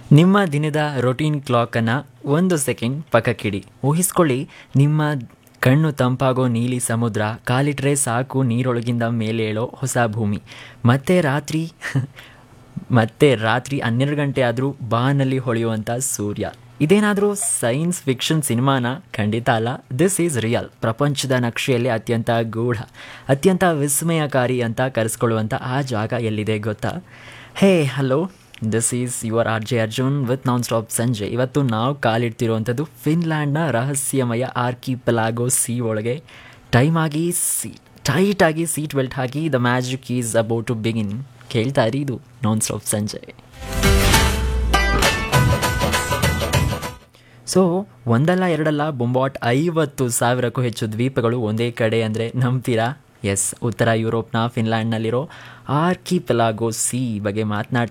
ನಿಮ್ಮ ದಿನದ ರೊಟೀನ್ ಕ್ಲಾಕನ್ನು ಒಂದು ಸೆಕೆಂಡ್ ಪಕ್ಕಕ್ಕಿಡಿ ಊಹಿಸ್ಕೊಳ್ಳಿ ನಿಮ್ಮ ಕಣ್ಣು ತಂಪಾಗೋ ನೀಲಿ ಸಮುದ್ರ ಕಾಲಿಟ್ರೆ ಸಾಕು ನೀರೊಳಗಿಂದ ಮೇಲೆ ಏಳೋ ಹೊಸ ಭೂಮಿ ಮತ್ತೆ ರಾತ್ರಿ ಮತ್ತೆ ರಾತ್ರಿ ಹನ್ನೆರಡು ಗಂಟೆ ಆದರೂ ಬಾನಲ್ಲಿ ಹೊಳೆಯುವಂಥ ಸೂರ್ಯ ಇದೇನಾದರೂ ಸೈನ್ಸ್ ಫಿಕ್ಷನ್ ಸಿನಿಮಾನ ಖಂಡಿತ ಅಲ್ಲ ದಿಸ್ ಈಸ್ ರಿಯಲ್ ಪ್ರಪಂಚದ ನಕ್ಷೆಯಲ್ಲಿ ಅತ್ಯಂತ ಗೂಢ ಅತ್ಯಂತ ವಿಸ್ಮಯಕಾರಿ ಅಂತ ಕರೆಸ್ಕೊಳ್ಳುವಂಥ ಆ ಜಾಗ ಎಲ್ಲಿದೆ ಗೊತ್ತಾ hey hello this is your R J Arjun with non stop ಸಂಜೆ ಇವತ್ತು ನಾವು ಕಾಲಿಡ್ತಿರುವಂಥದ್ದು ಫಿನ್ಲ್ಯಾಂಡ್ನ ರಹಸ್ಯಮಯ ಆರ್ಕಿ ಪೆಲಾಗೋ ಸಿ ಒಳಗೆ ಟೈಮ್ ಆಗಿ ಸಿ ಟೈಟ್ ಆಗಿ ಸೀಟ್ ಬೆಲ್ಟ್ ಹಾಕಿ the magic is about to begin ಕೇಳ್ತಾ ಇರಿ ಇದು ನಾನ್ ಸ್ಟಾಪ್ ಸಂಜೆ ಸೊ ಒಂದಲ್ಲ ಎರಡಲ್ಲ ಬೊಂಬಾಟ್ ಐವತ್ತು ಸಾವಿರಕ್ಕೂ ಹೆಚ್ಚು ದ್ವೀಪಗಳು ಒಂದೇ ಕಡೆ ಅಂದರೆ ನಂಬ್ತೀರಾ ಎಸ್ ಉತ್ತರ ಯುರೋಪ್ನ ಫಿನ್ಲ್ಯಾಂಡ್ನಲ್ಲಿರೋ ಆರ್ಕಿ ಪೆಲಾಗೋ ಸಿ ಬಗ್ಗೆ ಮಾತನಾಡ್ತಾ